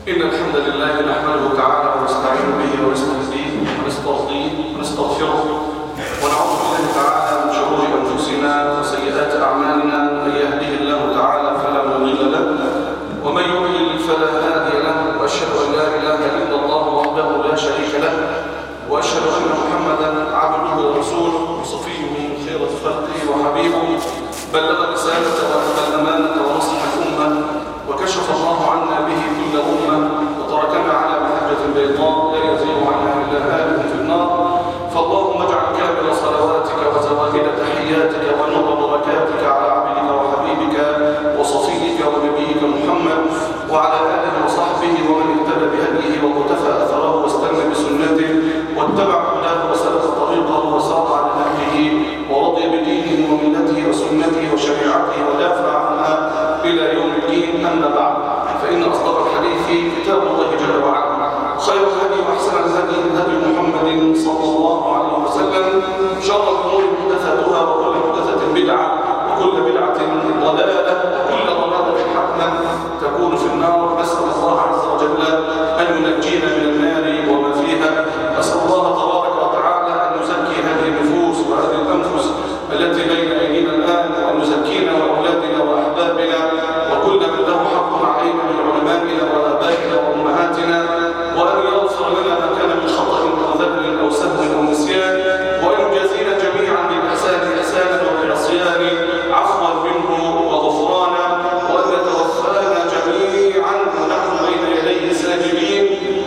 إن الحمد لله نحمده تعالى ونستعين به ونستهديه ونسترضيه ونستغفره ونعوذ بالله تعالى من شرور أنفسنا وسيئات أعمالنا من يهده الله تعالى فلا مضل له ومن يضلل فلا هادي له وأشهد أن لا إله إلا الله وحده لا شريك له وأشهد أن محمدا عبده ورسوله وصفيه من خيرة خلقه وحبيبه بلغ الرسالة وأدى الأمانة ونصح الأمة وكشف الله عنا به كل أمة وتركنا على محجة بيضاء لا يزيغ عنها إلا هالك في النار فاللهم اجعل كامل صلواتك وزواهد تحياتك ونور بركاتك على عبدك وحبيبك وصفيك ونبيك محمد وعلى آله وصحبه ومن اهتدى بهديه وقتفى أثره واستنى بسنته واتبع هداه وسلك طريقه وسار على نهجه ورضي بدينه وملته وسنته وشريعته ودافع عنها إلى يوم الدين أما بعد فإن أصدق الحديث كتاب الله جل وعلا خير الهدي وأحسن الهدي هدي محمد صلى الله عليه وسلم شر الأمور محدثاتها وكل محدثة بدعة وكل بدعة ضلالة وكل ضلالة حتما تكون في النار نسأل الله عز وجل أن ينجينا من النار وما فيها أسأل الله تبارك وتعالى أن يزكي هذه النفوس وهذه الأنفس التي بين أيدينا الآن وأن يزكينا وأولادنا وأحبابنا وكل من له حق علينا من علمائنا وآبائنا وأمهاتنا وأن يغفر لنا ما كان من خطأ أو ذنب أو سهو أو نسيان وأن يجازينا جميعا بالإحسان إحسانا وبالعصيان عفوا منه وغفرانا وأن يتوفانا جميعا ونحن بين يديه ساجدين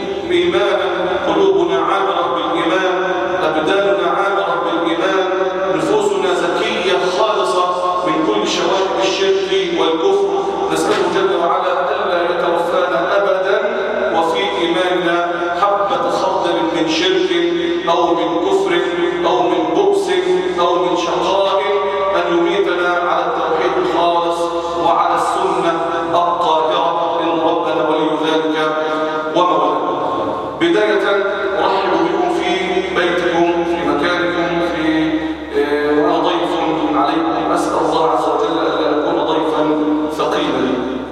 إيمانا قلوبنا عامرة بالإيمان أبداننا عامرة بالإيمان نفوسنا زكية خالصة من كل شوائب الشرك والكفر نسأله جل وعلا ألا يتوفانا أبدا وفي إيماننا حبة خردل من شرك أو من كفر أو من بؤس أو من شقاء أن يميتنا على التوحيد الخالص وعلى السنة الطاهرة إن ربنا ولي ذلك ومولانا بداية أرحب بكم في بيتكم في مكانكم في آه، وأنا ضيف عليكم أسأل الله عز وجل ألا أكون ضيفا ثقيلا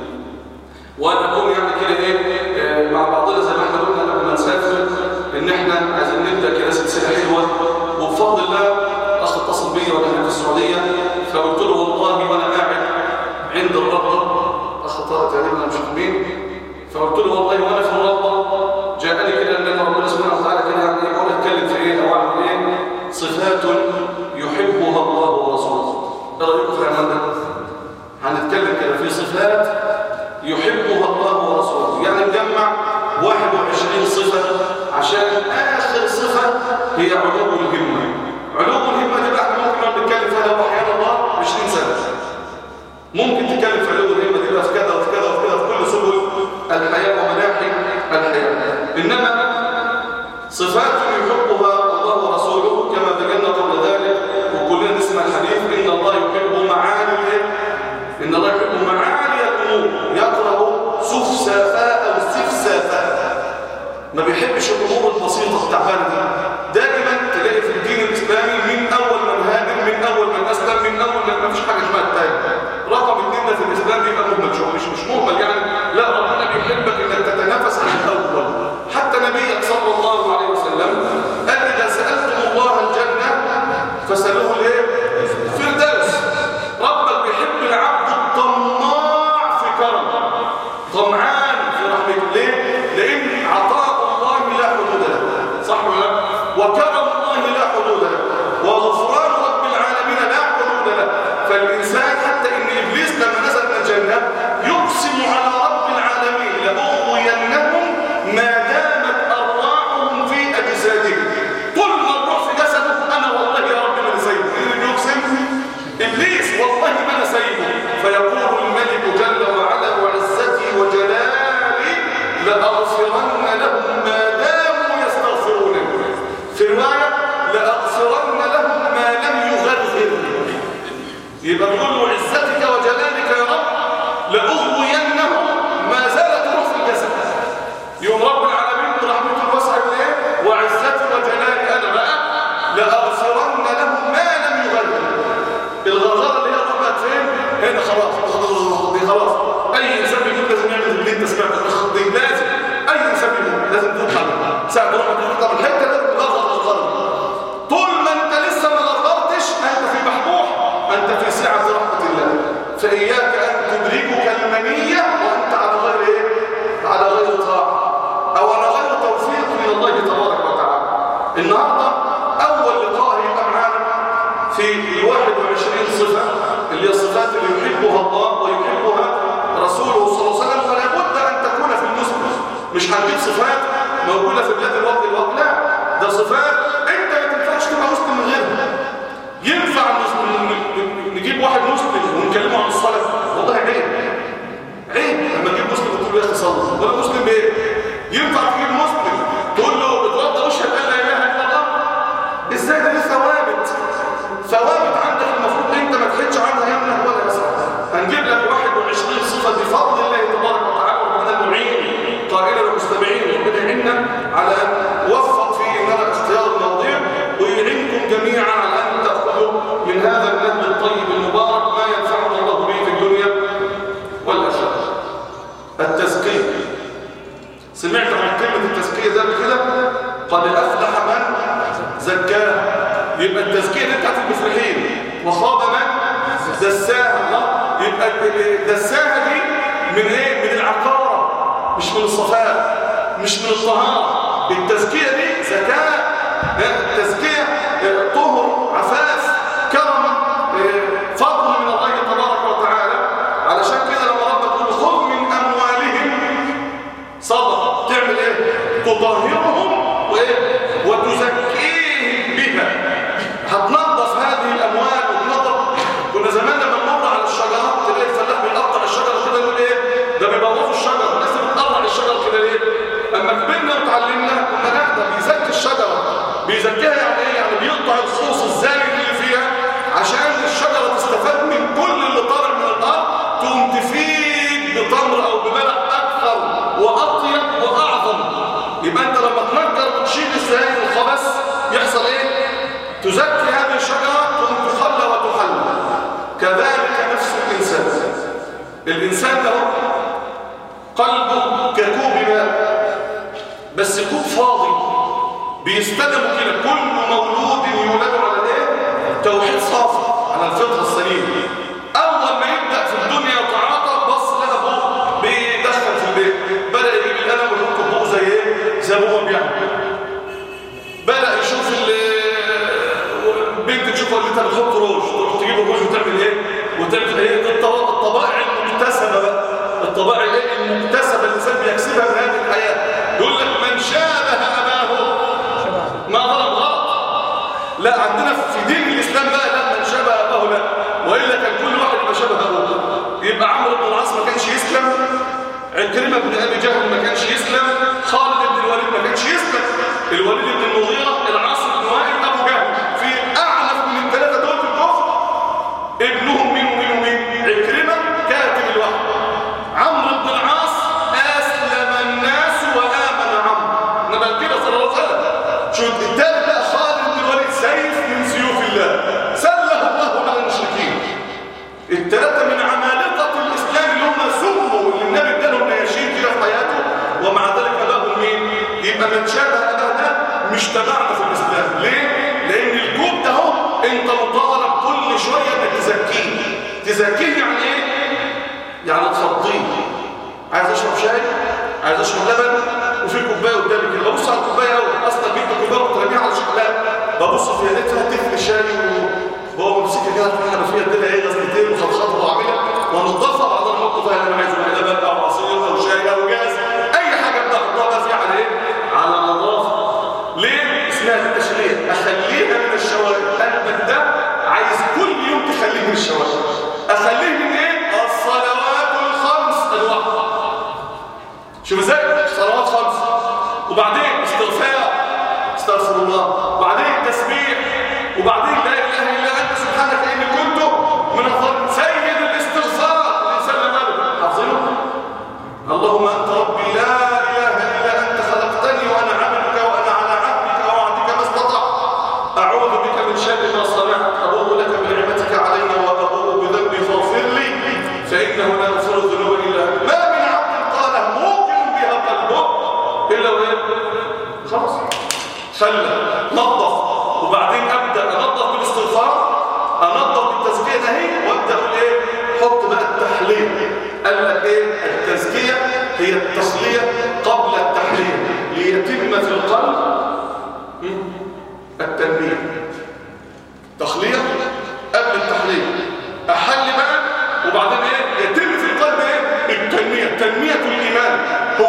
وأن أكون يعني كده إيه آه، مع بعضنا زي ما احنا قلنا قبل ما نسافر إن احنا عايزين نبدأ كده سلسلة حلوة وبفضل الله أخ اتصل بيا وأنا هنا في السعودية فقلت له والله وأنا قاعد عند الرب أخ طارق تقريبا أنا مش عارف مين فقلت له والله وأنا في الرب جاءني كده ان ربنا سبحانه وتعالى كده يعني يقول اتكلم في ايه او اعمل ايه صفات يحبها الله ورسوله ايه رايكم في العنوان ده هنتكلم كده في صفات يحبها الله ورسوله يعني نجمع 21 صفه عشان اخر صفه هي علو الهمه علو الهمه دي بقى احنا ممكن نقعد نتكلم فيها لو احيانا الله 20 سنه ممكن تتكلم في علو الهمه دي بقى في كذا وفي كذا وفي كذا في كل سبل الحياه ومناحي الحياه إنما صفات يحبها الله ورسوله كما بينا قبل ذلك وكلنا نسمع الحديث إن الله يحب معالي الإيه؟ إن الله يحب معالي الأمور يكره سفسافاء أو استفسافاء ما بيحبش الأمور البسيطة التعبانة دي دائما تلاقي في الدين الإسلامي من أول من هاجر من أول من أسلم من أول من ما فيش حاجة اسمها التاني رقم اثنين ده في الإسلام بيبقى مهمل شو مش مش مهمل يعني لا ربنا بيحبك إنك تتنافس عن الأول حتى نبيك صلى الله عليه وسلم قال إذا سألتم الله الجنة فسألوه ليه؟ فردوس ربك بيحب العبد الطماع في كرم طمعان في رحمته ليه؟ لأن عطاء الله لا حدود له صح ولا لا؟ وكرم الله لا حدود له وغفران رب العالمين لا حدود له فالإنسان حتى إن إبليس لما نزل من الجنة يقسم على رب العالمين لأغوينهم ما دامت أرواحهم في أجسادهم كل ما الروح في جسده أنا والله يا رب ما نسيبه اللي يقسم إبليس والله ما نسيبه فيقول الملك جل وعلا وعزتي وجلالي النهاردة أول لقاء هيبقى معانا في ال 21 صفة اللي هي الصفات اللي يحبها الله ويحبها رسوله صلى الله عليه وسلم فلا بد أن تكون في المسلم مش هنجيب صفات موجودة في بلاد الوقت الوقت لا ده صفات أنت ما تنفعش تبقى مسلم من غيرها ينفع نجيب واحد مسلم ونكلمه عن الصلاة والله عيب عيب لما تجيب مسلم وتقول له يا اخي صلي ولا مسلم ايه ينفع تجيب مسلم تقول له اتوضى واشهد ان لا اله الا الله ازاي ده ليه ثوابت ثوابت عندك المفروض انت ما تحدش عنها يمنه ولا يسار هنجيب لك 21 صفه بفضل الله تبارك وتعالى وربنا معين قائلا للمستمعين ربنا يعيننا على ان نوفق في اننا اختيار المواضيع ويعينكم جميعا على ان تاخذوا من هذا النهج الطيب المبارك ما ينفعنا الله به في الدنيا والاخره التزكيه سمعت عن كلمه التزكيه ده قبل كده قد افلح من زكاها يبقى التزكيه دي بتاعت المفلحين وخاب من دساها الله يبقى دساها دي من ايه من العقاره مش من الصفاء مش من الطهاره التزكيه دي زكاه التزكيه طهر عفاف كرم فضل من الله تبارك وتعالى علشان كده لما ربك يقول خذ من اموالهم صدقه تعمل ايه تطهرهم وايه وتزكيهم بها هتنظف هذه الاموال وتنظف كنا زمان لما نمر على الشجرات تلاقي الفلاح بيقطع الشجره كده يقول ايه ده بيبوظوا الشجره الناس بتقطع الشجره كده ليه اما كبرنا وتعلمنا قلنا لا ده بيزكي الشجره بيزكيها يعني ايه يعني بيقطع الخوص الزايد اللي فيها عشان الشجره تستفاد من كل اللي طالع من الارض تقوم تفيد بتمر او بملح اكثر واطيب واعظم يبقى انت لما تنكر وتشيل الزايد والخبث يحصل ايه تزكي هذه الشجره تقوم تخلى وتحلى كذلك نفس الانسان الانسان له قلبه ككوب ماء بس كوب فاضي بيستلموا كده كل مولود يولد على الايه توحيد صافي على الفطره السليمه اول ما يبدا في الدنيا يتعاطى بص لها ابوه بيدخل في البيت بدا يجيب القلم ويحط ابوه زي ايه زي ابوه بيعمل بدا يشوف البنت تشوف والدتها بتحط روج تروح تجيب الروج وتعمل ايه وتعمل ايه الطبائع المكتسبه بقى الطبائع الايه المكتسبه الانسان بيكسبها من هذه الحياه يقول لك من شابه اباه ما ضرب غلط لا عندنا في دين الاسلام بقى لا من شابه اباه لا والا كان كل واحد يبقى شبه ابوه يبقى عمرو بن العاص ما كانش يسلم عكرمه بن ابي جهل ما كانش يسلم خالد بن الوليد ما كانش يسلم الوليد بن المغيره العاص بن وائل ابو جهل في اعنف من الثلاثه دول في الكفر ابنهم مين ومين ومين عكرمه كاتب الوحي عمرو بن العاص اسلم الناس وامن عمرو انما كده صلى الله عليه وسلم شو الثالث بقى خالد بن الوليد سيف من سيوف الله سله الله على المشركين الثلاثه من عمالقه الاسلام اللي هم سموا اللي النبي ادالهم نياشين كده في حياته ومع ذلك اباهم مين يبقى من شابه اباه ده مش تبعنا في الاسلام ليه لان الكوب ده اهو انت مطالب كل شويه انك تزكيه تزكيه يعني ايه يعني تفضيه عايز اشرب شاي عايز اشرب لبن وفي كوبايه قدامي كده ببص على الكوبايه قوي اصلا جبت كوبايه وترميها على الشحلات ببص في يدتها تفل شاي وهو ممسكها كده في الحنفيه اديلها ايه غسلتين وخلخطها وعاملها ونضفها بعد ما احط فيها اللي انا عايزه بقى لبن او عصير او شاي او جاز اي حاجه ابدا احطها بقى فيها على ايه؟ على نظافه ليه؟ اسمها التشريع اخليها من الشوارع قلبك ده عايز كل يوم تخليه من الشوارع اخليه من ايه؟ الصلوات الخمس الوقت شوف ازاي صلوات خمس وبعدين استغفار استغفر الله وبعدين تسبيح وبعدين لا اله الا انت سبحانك اني كنت من الظالمين سيد الاستغفار الانسان لما حافظينه اللهم انت ربي لا اله الا انت خلقتني وانا عبدك وانا على عهدك ووعدك ما استطعت اعوذ بك من شر ما صنعت ابوء لك بنعمتك علينا وابوء بذنبي فاغفر لي فانه لا يغفر الذنوب الا انت ما من عبد قال موقن بها قلبه الا وايه خلاص خلى نظف وبعدين ابدا انظف بالاستغفار انظف بالتزكيه ده هي وابدا اقول ايه حط بقى التحليه قال لك ايه التزكيه هي التصليه قبل التحليه ليتم في القلب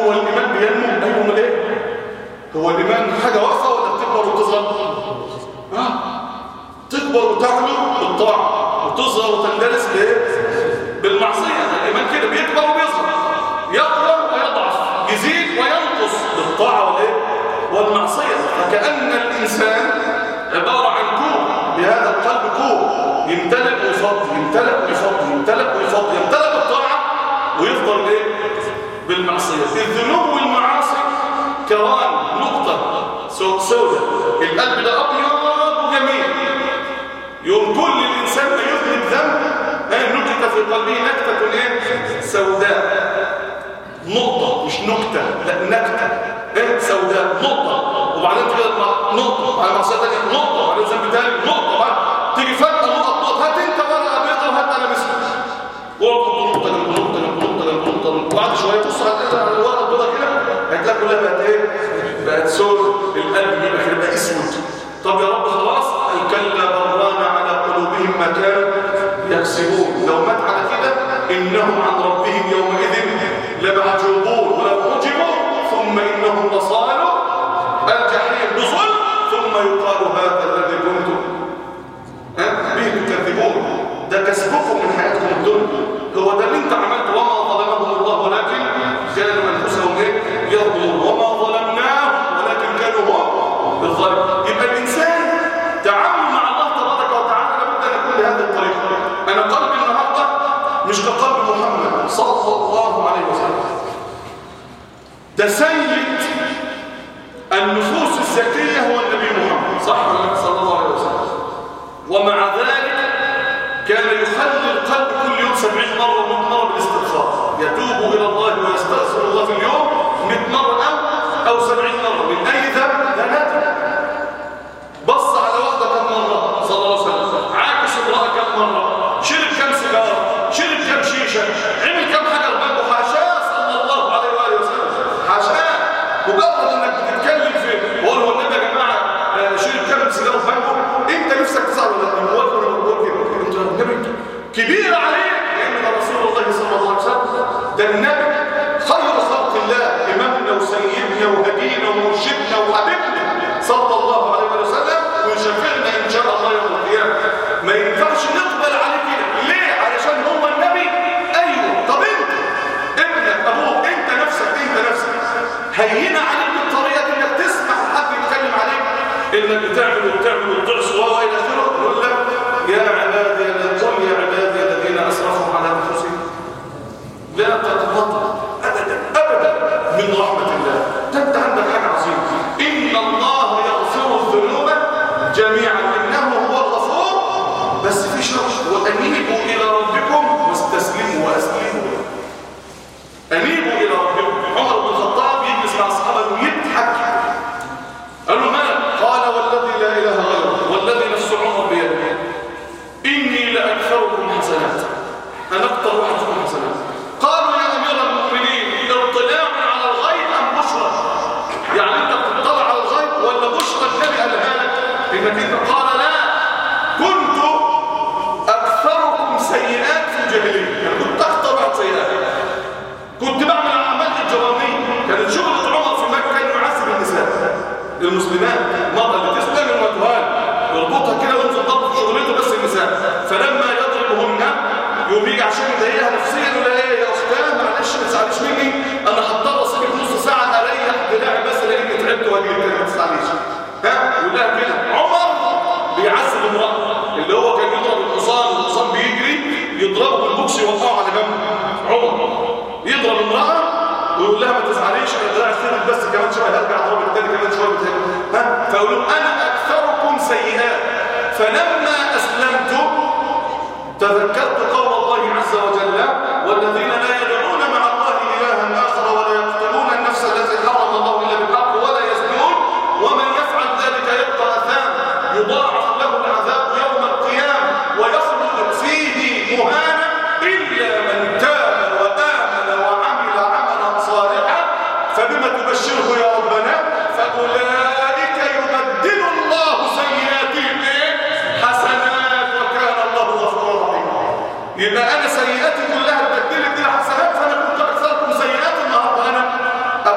هو الإيمان بينمو أيوه امال إيه هو الإيمان حاجة واقفة ولا بتكبر وتصغر ها تكبر وتعلو بالطاعة وتصغر وتندرس بايه بالمعصية الإيمان كده بيكبر وبيصغر يقوى ويضعف يزيد وينقص بالطاعة والايه والمعصية فكأن الإنسان عبارة عن كوب بهذا القلب كوب يمتلئ ويفض يمتلئ ويفض يمتلئ ويفض يمتلئ بالطاعة ويفضل ايه بالمعصية الذنوب والمعاصي كران نقطة سوداء القلب ده أبيض وجميل يوم كل الإنسان ما يذنب ذنب نكتة في قلبه نكتة ايه سوداء نقطة مش نكتة لا نكتة ايه سوداء نقطة وبعدين تيجي نقطة على معصية تانية نقطة وبعدين ذنب تاني نقطة بعد تيجي فجأة نقطة نقطة هات انت ورقة بيضة وهات انا مسك واقعد نقطة جنب نقطة جنب نقطة جنب نقطة وبعد شوية بص على الورقة البيضة كده هتلاقي كلها بقت ايه بقت سود القلب يبقى كده بقى اسود طب يا رب خلاص كلا بران على قلوبهم ما كانوا يكسبون لو مات على كده انهم عن ربهم يومئذ لمحجوبون ولو حجبوا ثم انهم لصالوا الجحيم بظلم ثم يقال هذا الذي كنتم به تكذبون ده كسبكم من حياتكم الدنيا هو ده اللي انت عملته وما ظلمهم الله ولكن كانوا انفسهم ايه يظلمون وما ظلمناه ولكن كانوا هم بالظلم يبقى الانسان تعامل مع الله تبارك وتعالى لابد ان يكون بهذه الطريقه انا قلبي النهارده مش كقلب محمد صلى الله عليه وسلم ده سيد النفوس الزكيه هو النبي محمد صح صلى الله عليه وسلم ومع ذلك كان يخلي القلب كل يوم سبعين مرة ومئة مرة بالاستغفار يتوب إلى الله ويستغفر الله في اليوم مئة مرة أو أو سبعين مرة من أي ذنب ده ندم بص على واحدة كم مرة صلى الله عليه وسلم عاكس امرأة كم مرة شرب كم سيجارة شرب كم شيشة عمل كم حاجة لبنبه حاشاه صلى الله عليه وآله وسلم حاشاه مجرد انك بتتكلم في بقول هو النبي يا جماعة شرب كم سيجارة لبنبه انت نفسك تزعل ولا لا هو النبي النبي كبير عليه لأن رسول الله صلى الله عليه وسلم ده النبي خير خلق الله إمامنا وسيدنا وهدينا ومرشدنا وحبيبنا صلى الله عليه وسلم ويشفعنا إن شاء الله يوم القيامة ما ينفعش نقبل عليه كده ليه؟ علشان هو النبي أيوه طب أنت ابنك أبوك أنت نفسك أنت نفسك هينا عليك بالطريقة دي إنك تسمع حد يتكلم عليك إنك بتعمل وبتعمل وبتعصي وإلى آخره يقول لك يا عبادي قل يا عبادي الذين اسرفوا على انفسهم لا تتفضل ابدا ابدا من رحمه الله ده انت عندك حاجه عظيمه ان الله يغفر الذنوب جميعا انه هو الغفور بس في شرط وانيبوا الى ربكم واستسلموا واسلموا انيبوا الى ربكم عمر بن الخطاب يجلس مع اصحابه ويضحك قال له مالك قال والذي لا اله غيره والذي نفس عمر بيده إني لأكثركم حسنات أنا أكثر واحد فيكم حسنات قالوا يا أمير المؤمنين اطلاع على الغيب أم بشرى يعني أنت بتطلع على الغيب ولا بشرى النبي قالها لك إنك أنت قال لا كنت أكثركم سيئات في الجاهلية يعني كنت أكثر واحد سيئات كنت بعمل أعمال إجرامية كانت شغلة عمر في مكة كان يعذب النساء المسلمات المرأة اللي تسلم المتوال يربطها كده وينزل ضبط في شغلته بس النساء فلما يضربهن يقوم يجي عشان يضايقها نفسيا يقول لها ايه يا اختها معلش ما تزعليش مني انا هضطر اسيبك نص ساعه اريح دراعي بس لاني تعبت واجي لك ما تزعليش ها يقول لها كده عمر بيعذب امراه اللي هو كان يضرب الحصان والحصان بيجري يضربه بالبوكس يوقعه على جنب عمر يضرب امراه ويقول لها ما تزعليش انا دراعي ثابت بس كمان شويه هرجع اضرب التاني كمان شويه ها فيقول لهم انا اكثركم سيئات فلما أسلمت تذكرت قول الله عز وجل والذين لا يدعون مع الله إلها آخر ولا يقتلون النفس التي حرم الله إلا بالحق ولا يزنون ومن يفعل ذلك يبقى أثام يضاعف له العذاب يوم القيامة ويخلد فيه مهانا إلا من تاب وآمن وعمل عملا صالحا فبما تبشره يا ربنا فأولئك يبدل الله سيئاتهم إيه؟ حسنات وكان الله غفورا رحيما يبقى أنا سيئاتي كلها تبدلت إلى حسنات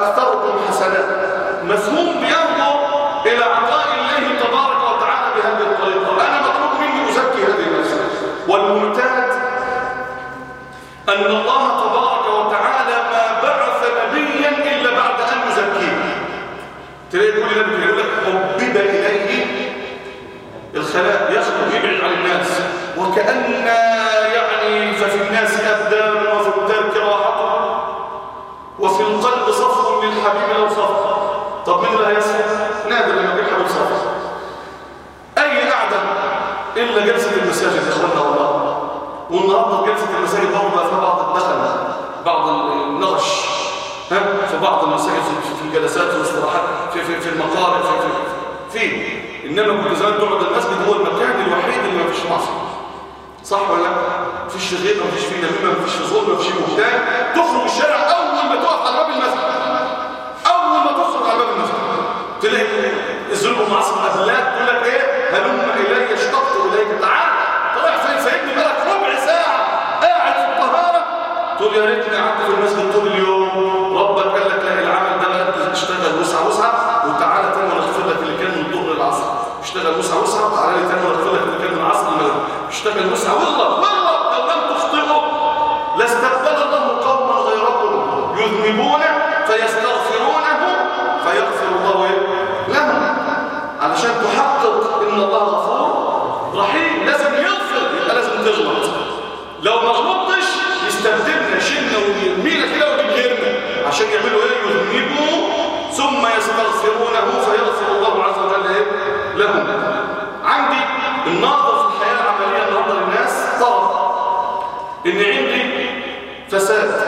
فأكثركم حسنات مفهوم بينظر إلى عطاء الله تبارك وتعالى بهذه الطريقة أنا مطلوب مني أزكي هذه النفس والمعتاد أن الله تبارك وتعالى ما بعث نبيا إلا بعد أن يزكيه تلاقي كل نبي يقول لك حبب إليه الخلاء يخرج يبعد عن الناس وكأن يعني ففي الناس أبدان وفي الترك راحة وفي القلب صفر للحبيب لو صفر طب مين اللي هيصفر؟ نادر لما يجيب حبيب صفر أي قعدة إلا جلسة المساجد يا إخوانا والله والنهارده في جلسة المساجد برضه بقى فيها بعض الدخل بعض النغش ها في بعض المساجد في الجلسات والاستراحات في في في المقارئ في في في انما كل زمان تقعد المسجد هو المكان الوحيد اللي ما فيش معصيه صح ولا لا مفيش غيب مفيش فيه نميمه مفيش ظلم مفيش بهتان تخرج الشارع اول ما تقف على باب المسجد اول ما تخرج على باب المسجد تلاقي الظلم والمعصيه قبلات تقول لك ايه هلم الي اشتقت اليك تعال طلع فين سيدني بالك ربع ساعه قاعد في الطهاره تقول يا ريتني قعدت في المسجد طول اليوم ربك قال لك لا العمل ده بقى تشتغل وسعه وسعه وتعالى تاني ونغفر لك اللي كان من الظهر للعصر اشتغل وسعه وسعه وتعالى لي تاني ونغفر لك اللي كان من العصر للمغرب اشتغل وسعه والله والله لو لم تخطئوا لاستبدل الله قوما غيركم يذنبون فيستغفرونه فيغفر الله إيه؟ لهم علشان تحقق ان الله غفور رحيم لازم يغفر يبقى لازم تغلط لو ما غلطتش يستبدلنا يشيلنا ويرمينا كده ويجيب غيرنا عشان يعملوا ايه يذنبوا ثم يستغفرونه فيغفر الله عز وجل ايه لهم عندي النهضه في الحياه العمليه النهارده للناس ترى ان عندي فساد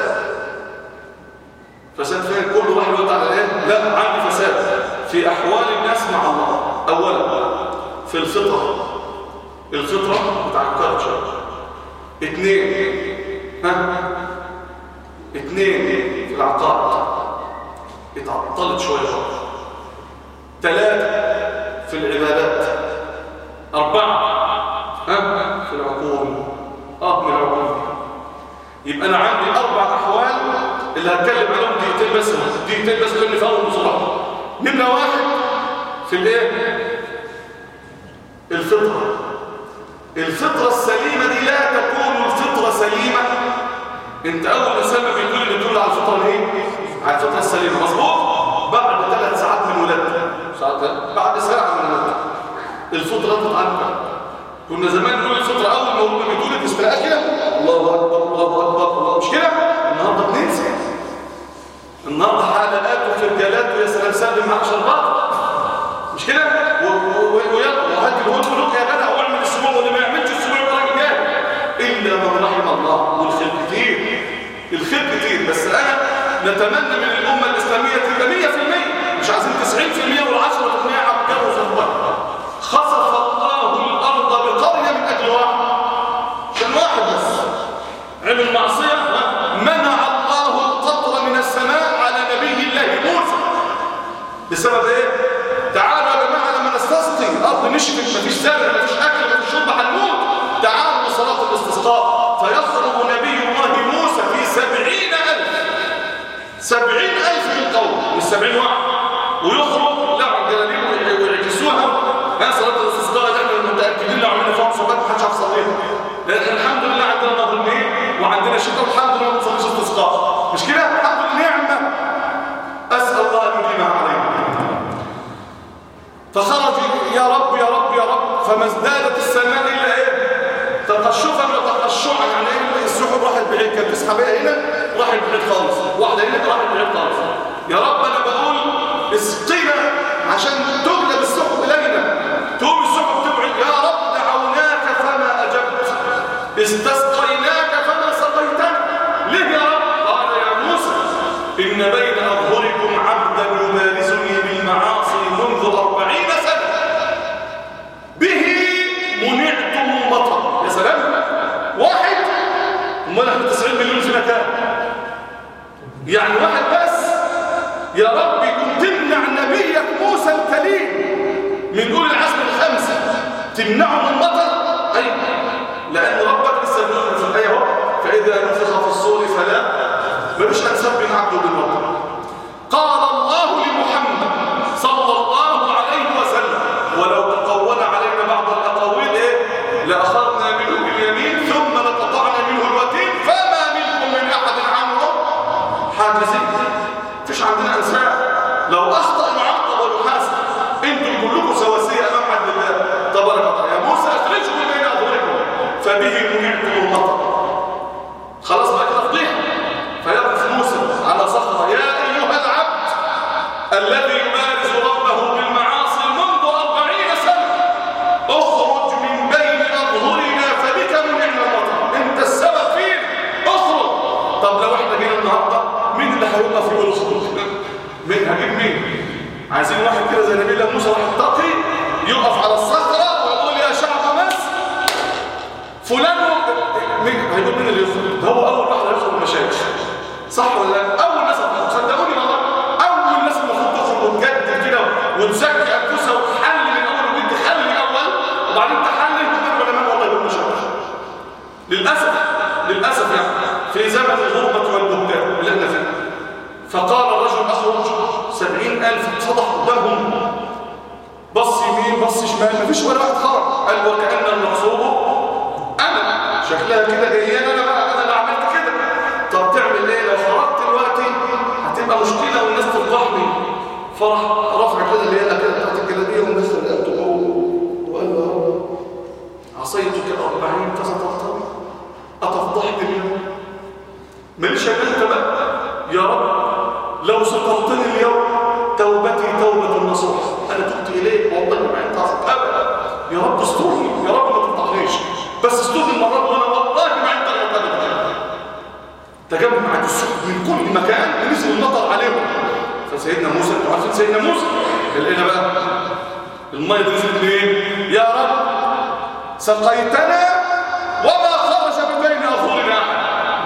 فساد فين كل واحد يقول على ايه لا عندي فساد في احوال الناس مع الله اولا في الفطره الفطره بتاع الكالتشر اثنين ها اثنين في العقائد اتعطلت شويه ثلاثه في العبادات اربعه ها في العقول اه من العقول يبقى انا عندي اربع احوال اللي هتكلم عنهم دقيقتين بس دقيقتين بس لاني في اول بسرعه نمره واحد في الايه الفطره الفطره السليمه دي لا تكون الفطره سليمه انت اول انسان ما بيقول اللي بتقول على الفطره ايه على الفطره السليمه مظبوط بعد ثلاث ساعات من ولادتك ساعات بعد ساعه من ولادتك الفطره تتعنقع كنا زمان نقول الفطره اول ما هم بيقولوا تستلقى كده الله اكبر الله اكبر الله مش كده النهارده بننسى النهارده حلقات وفرجالات ويا سلام سلم مع شربات مش كده ويلا وهات الهون ملوك يا جدع واعمل السبوع واللي ما يعملش السبوع يبقى راجل جاهل الا من رحم الله والخير كتير الخير كتير بس انا نتمنى من الامه الاسلاميه تبقى 100% مش عايزين 90% وال10% عبقروا في الوقت خسف الله الارض بقريه من اجل واحد عشان واحد بس علم المعصيه منع الله القطر من السماء على نبي الله موسى بسبب ايه تعالوا يا جماعه لما نستسقي الارض نشفت مفيش زرع مفيش اكل مفيش شرب هنموت تعالوا لصلاه الاستسقاء فيخرج نبي الله موسى في سبعين ألف سبعين ألف من قوم مش سبعين واحد ويخرج لا الجلالين ويعكسوها يا صلاه الاستسقاء اللي احنا متاكدين لو عملنا فيها صلاه ما حدش عارف يصليها لكن الحمد لله عندنا نهر النيل وعندنا شتاء والحمد لله ما بنصليش استسقاء مش كده الحمد لله نعمه اسال الله ان يديمها علينا فخرج يا رب يا رب يا رب فما ازدادت السماء الا ايه تقشفا وتقشعا يعني ايه السحب راحت بعيد كانت تسحب ايه هنا راحت بعيد خالص واحده هنا راحت بعيد خالص يا رب انا بقول اسقينا عشان تغلب السحب الينا تقوم السحب تبعد يا رب دعوناك فما اجبت استسقيناك فما سقيتنا ليه يا رب قال يا موسى ان بين اظهركم عبدا يبارزني بالمعاصي منذ أربعين سنة به منعتم المطر يا سلام واحد امال احنا 90 مليون في مكان يعني واحد بس يا رب كنت تمنع نبيك موسى الكليم من اولي العزم الخمسه تمنعه من المطر اي لان ربك لسه بيقول في الايه اهو فاذا نفخ في الصور فلا ملوش انساب بين عبده بالمطر قال مفيش عندنا انساب لو اخطا يعاقب ويحاسب انتم كلكم سواسيه امام عبد الله تبارك وتعالى يا موسى اخرجوا من بين اظهركم فبه منعتم المطر خلاص بقى كده فضيحه فيقف موسى على صخره يا ايها العبد الذي يمارس ربه بالمعاصي منذ أربعين سنة اخرج من بين أظهرنا فبك منعنا المطر انت السبب فيه اخرج طب لو احنا جينا النهارده مين اللي هيوقف يقول اخرج مين هجيب مين عايزين واحد كده زي نبي الله موسى واحد تقي يقف على الصخره ويقول يا شعب مصر فلان و- مين هيقول مين اللي يخرج ده هو اول واحد هيخرج ما شافش صح ولا لا اول ناس هتخرج صدقوني والله اول ناس المفروض تخرج وتجدد كده وتزكي انفسها وتحلل من اول وجديد تخلي اول وبعدين تحلل من العلماء والله يقول ما شافش للاسف للاسف يعني في زمن الغربه والبهتان اللي احنا فيه فقال الرجل اخرج سبعين ألف اتفضح قدامهم بص يمين بص شمال مفيش ولا واحد خرج قال وكأن المقصود أنا شكلها كده جايان أنا بقى أنا اللي عملت كده طب تعمل إيه لو خرجت دلوقتي هتبقى مشكلة والناس تفضحني فرح رفع كده اللي هي كده بتاعت الجلابية والناس رقبته جوه وقال له يا رب عصيتك أربعين فستفضحني أتفضحني اليوم ماليش انت بقى يا رب لو سقطتني اليوم توبتي توبة نصوح انا تبت اليك والله ما انت ابدا يا رب استرني يا رب ما تفضحنيش بس استرني المره دي وانا والله ما انت ابدا تجمع السوق من كل مكان ونزل المطر عليهم فسيدنا موسى انتوا عارفين سيدنا موسى لقينا بقى الميه دي نزلت منين يا رب سقيتنا وما خرج من بين اظهرنا احد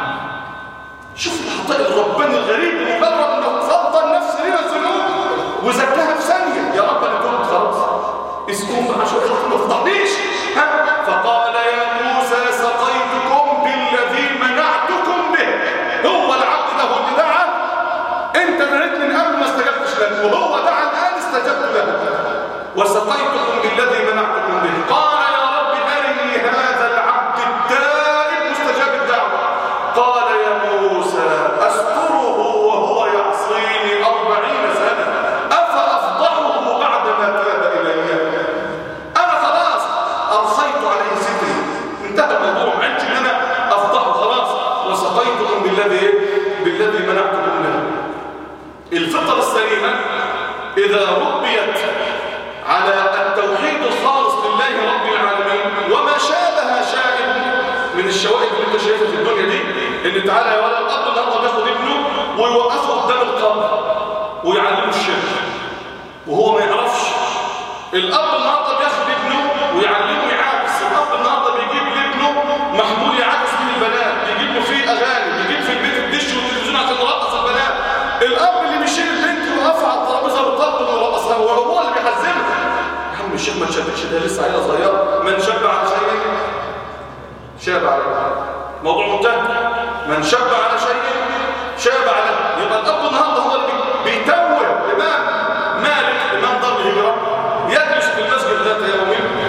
شوف العطاء الرباني الغريب مجرد انه فضل نفسه لنا الذنوب وزكاها في ثانيه يا رب انا كنت خلاص اسكن بقى شويه خلاص ما تفضحنيش ها فقال يا موسى سقيتكم بالذي منعتكم به هو العبد له اللي دعا انت نريت من قبل ما استجبتش له وهو دعا الان استجبت له وسقيتكم بالذي منعتكم به قال يا رب ارني هذا العبد التائب مستجاب الدعوه قال يا موسى أستره وهو يعصيني أربعين سنة أفأفضحه بعدما تاب إلي أنا خلاص أرخيت عليه ستري انتهى الموضوع ما عندش إن أنا أفضحه خلاص وسقيتكم بالذي بالذي منعتكم له الفطر السليمة إذا ربيت على التوحيد الخالص لله رب العالمين وما شابه شائب من الشوائب اللي انت شايفها في الدنيا دي ان تعالى يا ولد الاب النهارده بياخد ابنه ويوقفه قدام القبر ويعلمه الشرك وهو ما يعرفش الاب النهارده بياخد ابنه ويعلمه يعاكس الاب النهارده بيجيب لابنه محمول يعاكس بيه البنات بيجيب له فيه اغاني بيجيب في البيت الدش والتلفزيون عشان يرقص البنات الاب اللي بيشيل البنت ويقفها على الترابيزه ويطبل ويرقصها وهو اللي بيحزنها يا عم الشيخ ما تشبهش ده لسه عيله صغيره من شب على شيء شاب عليه موضوع منتهى من شب على شيء شاب عليه يبقى الاب النهارده هو اللي بيتوه امام مالك امام دار الهجره يجلس في المسجد ذات يوم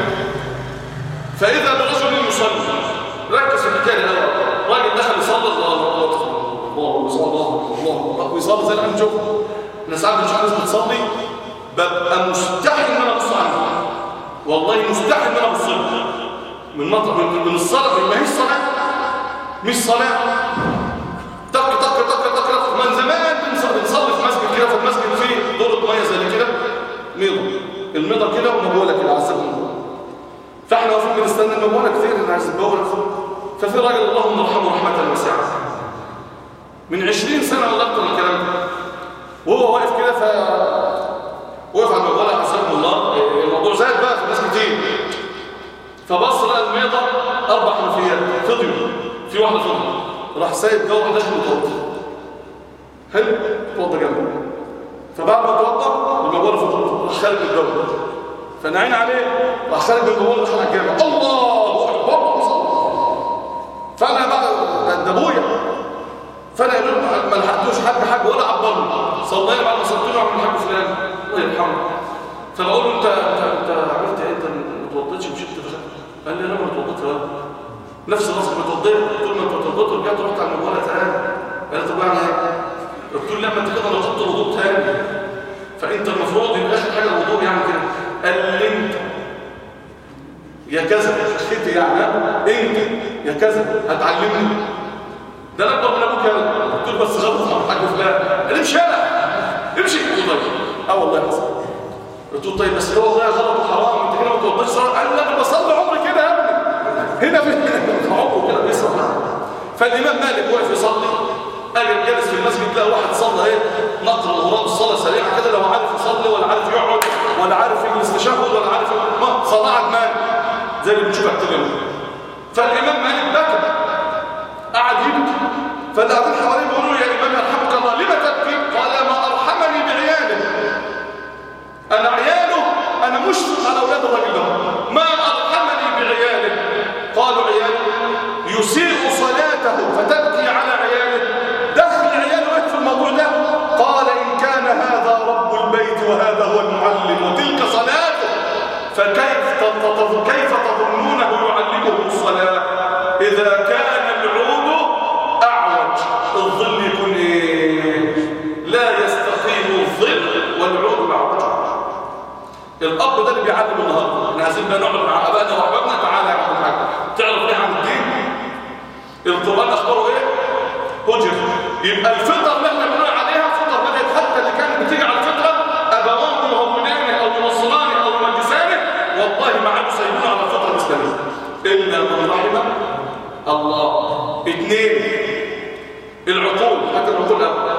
فاذا برجل يصلي ركز في الحكايه الاول راجل دخل يصلي الله الله الله الله الله الله ويصلي زي اللي هنشوف انا ساعات بنشوف ناس بتصلي ببقى مستحي ان انا ابص عنها والله مستحي ان انا ابص لها من مطر من, من الصلاة ما هي صلاة مش صلاة طق طق طق طق من زمان بنصلي بنصلي في مسجد كده في المسجد فيه دورة مية زي كده ميضة الميضة كده ومبولة كده عزبهم الله فاحنا واقفين بنستنى المبولة كتير انا عايز البولة ففي راجل اللهم ارحمه رحمة واسعة من 20 سنة ولا اكتر من الكلام ده وهو واقف كده ف وقف على المبولة عزبهم الله الموضوع زاد بقى في الناس كتير فبص لقى الميضة أربع حنفيات فضيوا في واحدة فضيوا راح سايب جوه داخل متوضى حلو توضى جنبه فبعد ما توضى المجوال فضل راح خارج من الجو فنعين عليه راح خارج من الجوال دخل على الجامع الله اكبر فانا بقى ده ابويا فانا يقول ما لحقتوش حاج حاج ولا عبرني صلينا بعد ما صليت له عم الحاج فلان الله يرحمه فبقول له انت انت انت عملت ايه انت ما اتوضيتش ومشيت دخلت قال لي انا ما اتوضيت ولا نفس الراسك ما اتوضيت طول ما انت اتوضيت ورجعت رحت على الموبايل تاني قال لي طب اعمل ايه قلت له لما انت كده نقضت الوضوء تاني فانت المفروض يبقى اخر حاجه الوضوء يعني كده قال لي انت يا كذا خدت يعني ها؟ انت يا كذا هتعلمني ده انا اكبر من ابوك يلا قلت له بس غلط مع الحاج فلان قال لي امشي يلا امشي قلت له طيب اه والله حصل قلت له طيب بس هو والله غلط وحرام انت كده ما توضيش صلاه قال لا انا بصلي عمري كده يا ابني هنا في عمره كده بيصلي فالامام مالك واقف يصلي قال جالس في المسجد لقى واحد صلى ايه نقل غراب الصلاه سريعه كده لو عارف يصلي ولا عارف يقعد ولا عارف يجلس تشهد ولا عارف ما صلاه عدمان زي اللي بنشوفها كتير فالامام مالك بكى قعد يبكي فاللي قاعدين حواليه بيقولوا له يا امام يرحمك الله لما تبكي قال ما ارحمني بعياله انا عياله انا مشفق على اولاد الراجل ده ما ارحمني بعياله قالوا عياله يسيء صلاته فتبكي على عياله دخل عياله ايه في الموضوع ده قال ان كان هذا رب البيت وهذا هو المعلم وتلك صلاته فكيف تظ- كيف تظنونه يعلمه الصلاه اذا كان العود اعوج الظل يكون ايه لا يستقيم الظل والعود معوج الاب ده اللي بيعلم النهارده احنا عايزين بقى نقعد مع ابائنا واحبابنا تعالى يا عم الحاج تعرف ايه عن الدين القران اخباره ايه هجر يبقى الفطر اللي احنا بنقول عليها فطر بدات حتى اللي كانت بتيجي على الفطره ابواه يهودانه او ينصرانه او يمجسانه والله ما عادوا سايبين على الفطره الاسلاميه الا من رحم الله اثنين العقول هات العقول الاول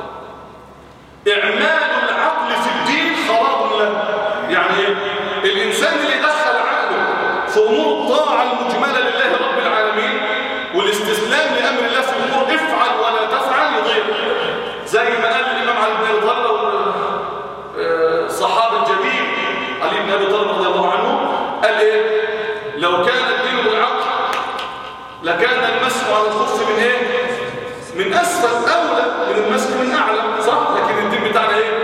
إعمال العقل في الدين خراب له يعني إيه؟ الإنسان اللي دخل عقله في أمور الطاعة المجملة لله رب العالمين والاستسلام لأمر الله في أمور افعل ولا تفعل يضيع زي ما قال الإمام علي بن أبي طالب آه، الصحابي الجليل علي بن أبي طالب رضي الله عنه قال إيه لو كان الدين بالعقل لكان المسح على الخف من إيه من أسفل أولى من المسك من أعلى صح؟ لكن الدين بتاعنا إيه؟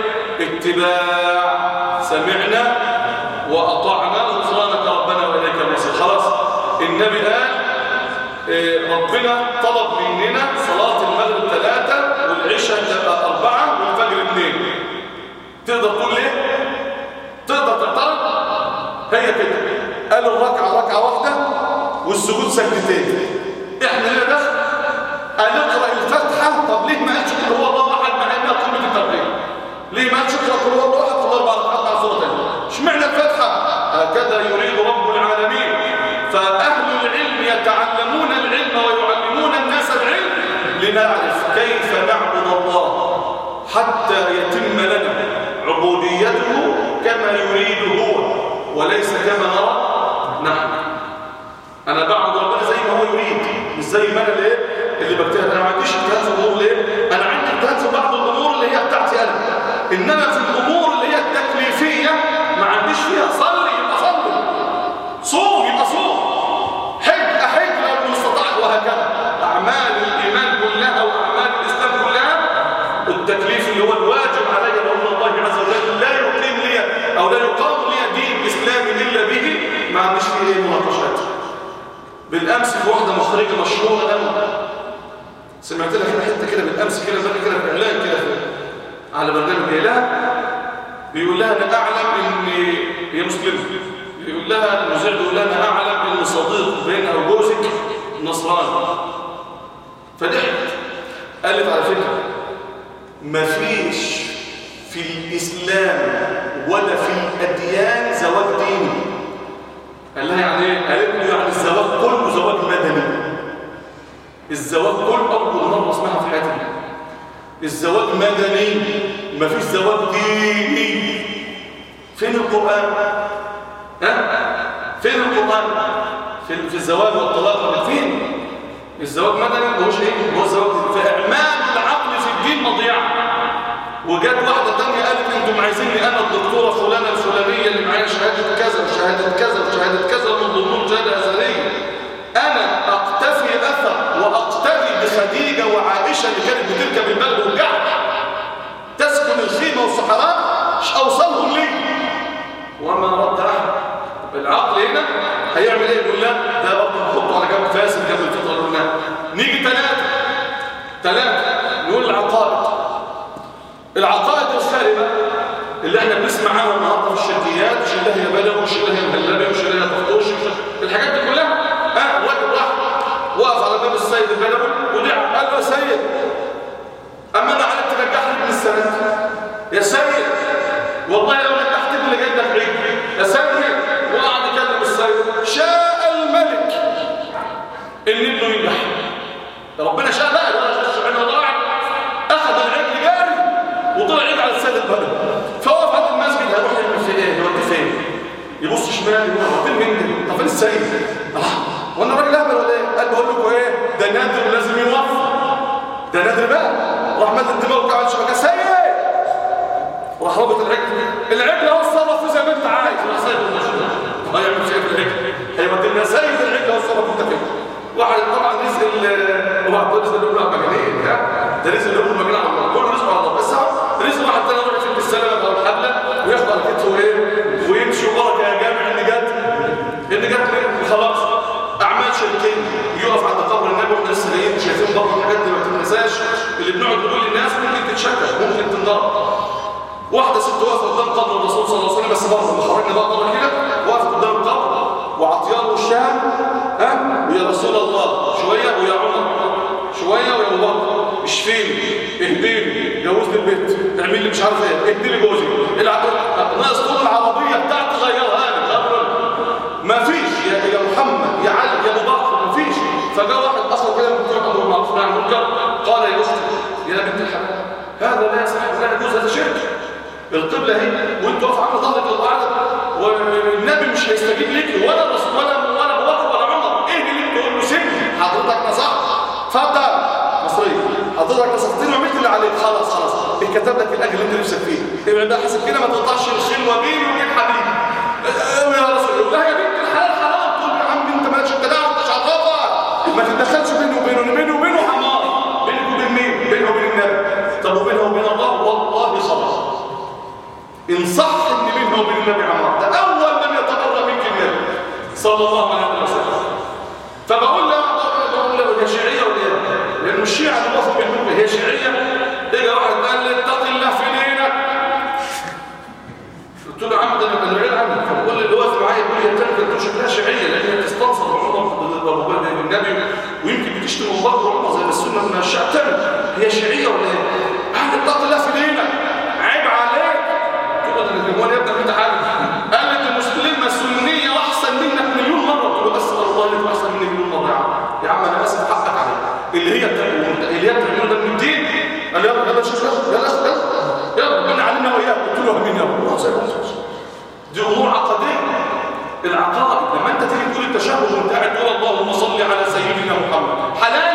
اتباع سمعنا وأطعنا غفرانك ربنا وإليك المصير خلاص النبي قال إيه، ربنا طلب مننا صلاة المغرب ثلاثة والعشاء تبقى أربعة والفجر اثنين تقدر تقول ليه؟ تقدر تعترض؟ هي كده قال الركعة ركعة واحدة والسجود سجدتين احنا هنا ده هنقرا الفاتحه طب ليه ما قالش كده هو الله احد مع انها قمه التوحيد ليه ما قالش اقرا كل هو الله احد في الاربع ركعات مع سوره ثانيه اشمعنى الفاتحه هكذا يريد رب العالمين فاهل العلم يتعلمون العلم ويعلمون الناس العلم لنعرف كيف نعبد الله حتى يتم لنا عبوديته كما يريد هو وليس كما نرى نحن انا بعبد ربنا زي ما هو يريد مش زي ما انا ليه اللي بجتهد انا ما عنديش اجتهاد في الامور ليه انا عندي اجتهاد في بعض الامور اللي هي بتاعتي انا انما في الامور اللي هي التكليفيه ما عنديش فيها صلي يبقى صلي صوم يبقى صوم حج احج لو استطعت وهكذا اعمال الايمان كلها واعمال الاسلام كلها التكليف اللي هو الواجب علي ان الله عز وجل لا يقيم لي او لا يقام لي دين اسلامي الا به ما عنديش فيه ايه مناقشات بالامس في واحده مخرجه مشهوره قوي سمعت لها كده حته كده بالامس كده بقى كده في اعلان كده في على برنامج جاي لها بيقول لها انا اعلم ان هي مسلمه بيقول لها المذيع بيقول لها انا اعلم ان صديق بينها وجوزك نصراني فضحكت قالت على فكره مفيش في الاسلام ولا في الاديان زواج ديني قال لها يعني ايه قالت له يعني الزواج كله زواج مدني الزواج كله اول مره اسمعها في حياتي الزواج مدني مفيش زواج ديني فين القران ها فين القران في في الزواج والطلاق فين الزواج مدني ما هوش ايه هو الزواج فاعمال العقل في الدين مضيعه وجت واحدة تانية قالت انتم عايزيني انا الدكتورة فلانة الفلانية اللي معايا شهادة كذا وشهادة كذا وشهادة كذا ومن ضمنهم شهادة أزلية انا اقتفي اثر واقتدي بخديجة وعائشة اللي كانت بتركب البلد والجعل تسكن الخيمة والصحراء مش اوصلهم لي وما رد احد العقل هنا هيعمل ايه يقول لا ده برضه نحطه على جنب فاسد جنب الفطره قلنا نيجي ثلاثة ثلاثة نقول العقائد العقائد الخاربة اللي احنا بنسمع عنها النهارده في الشركيات مش اللي هي بلوي مش اللي هي مهلبي مش اللي هي طفطوش الحاجات دي كلها اه راجل راح وقف على باب السيد البلوي ودعا قال له يا سيد اما انا عليك تنجحني من السنه يا سيد والله لو نجحت اللي جاي لك عيد يا سيد وقعد يكلم السيد شاء الملك ان ابنه ينجح ربنا شاء بقى ده سبحانه وتعالى اخذ العجل جاري وطلع عيد على السيد البلد فوقف عند المسجد هيروح يعمل في ايه يودي فين يبص شمال يقول فين مين طب فين السيد الله وانا راجل اهبل ولا ايه قال بقول لكم ايه ده نادر لازم يوفر ده نادر بقى راح مد الدماغ وقع على الشبكه سيد راح رابط العجل العجل هو اتصرف فيه زي ما انت عايز راح سيد ما يعمل فيه في العجل هيودي لنا سيد العجل هو اتصرف انت فيه واحد طبعا رزق ال واحد رزق اللي هو مجانين ده رزق اللي هو مجانين على الله كل رزق على الله بس رزق واحد تاني يروح يفك السلامه او الحبله وياخد على كتفه ايه ويمشي وبركه يا جامع اللي جت اللي جت خلاص اعمال شركيه يقف عند قبر النبي واحنا لسه جايين شايفين برضه الحاجات دي ما تنساش اللي بنقعد نقول للناس ممكن تتشكل ممكن تنضرب واحده ست واقفه قدام قبر الرسول صلى الله عليه وسلم بس برضه لما خرجنا بقى بره كده واقفه قدام القبر وعطيان وشها ها ويا رسول الله شويه ويا عمر شويه ويا ابو بكر اشفيني اهديني جوزني البيت اعمل لي مش عارف ايه اهدي لي جوزي ناقص طول العربيه بتاعتي غيرها لي قبل ما فيش يا يا محمد يا علي يا ابو بكر ما فيش فجاء واحد اصلا كده من بتوع امر بالمعروف والنهي عن المنكر قال يا اختي يا بنت الحلال هذا لا يصح لا يجوز هذا شرك القبله اهي وانت واقف عامل ظهرك للقعده والنبي مش هيستجيب لك ولا الرسول ولا ولا ابو بكر ولا عمر ايه اللي تقول له سيبني حضرتك نصحت اتفضل مصري حضرتك نصحتني وعملت اللي عليك خلاص خلاص اتكتب لك الاجر اللي انت نفسك فيه يبقى ده حسب كده ما تقطعش الخلوه بيني وبين حبيبي يا رسول الله يا بنت الحلال حرام تقول يا عم انت مالكش انت دعوه انت شعطافه ما تتدخلش بيني وبينه بيني وبينه حمار بينك وبين مين بينه وبين النبي طب وبينه وبين الله والله صبر ان صح ان بينه وبين النبي عمار ده اول من يتبرأ منك النبي صلى الله عليه وسلم فبقول له بقول له هي شيعيه ولا ايه لانه الشيعه اللي وصف بالنبي هي شيعيه اجى واحد قال لي اتق الله في دينك قلت له يا عم ده انا العيال عندي فبقول اللي واقف معايا يقول لي يا تاني كانت شكلها شيعيه لان هي بتستنصر بعمر بالنبي ويمكن بتشتم ابو بكر وعمر زي ما السنه من الشعب تعمل هي شيعيه ولا ايه؟ قال لي اتق الله في دينك عيب عليك قلت له ده الجمهور يا ابني انت حاجه قال لي انت مسلمه سنيه واحسن منك مليون مره قلت له اسال الله انك احسن مني مليون مره يا عم يا عم انا اسف حقك عليا اللي هي اللي هي بتعمله ده من الدين قال لي يلا يلا شوف يلا يلا يلا ربنا علمنا واياك قلت له امين يا رب دي امور عقديه العقائد لما انت تيجي تقول التشهد وانت قاعد تقول اللهم صل على سيدنا محمد حلال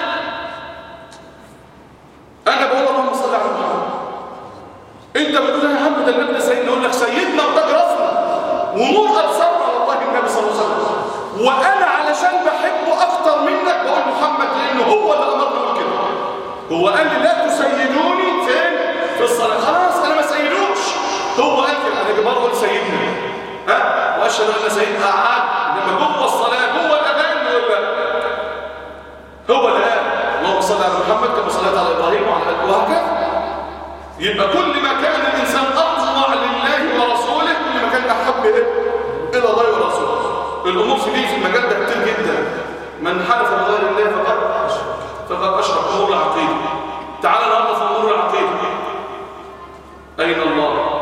انا بقول اللهم صل على محمد انت بتقول يا عم ده النبي سيدنا يقول لك سيدنا وتاج راسنا ونور ابصارنا والله النبي صلى الله عليه وسلم وانا علشان بحبه اكتر منك بقول محمد لانه هو اللي امرني كده هو قال لي لا تسيدوني فين في الصلاه خلاص انا ما سيدوش هو قال كده انا جبار قول سيدنا ها واشهد ان سيدنا اعاد انما جوه الصلاه جوه الاذان يقول لا هو اللي قال اللهم صل على محمد كما صليت على ابراهيم وعلى وهكذا يبقى كل ما كان الانسان اطوع لله ورسوله كل ما كان احب ايه الى الله ورسوله الامور في دي في المجال ده كتير جدا من حلف بغير الله فقد فقد اشرك امور العقيده تعال النهارده في امور العقيده اين الله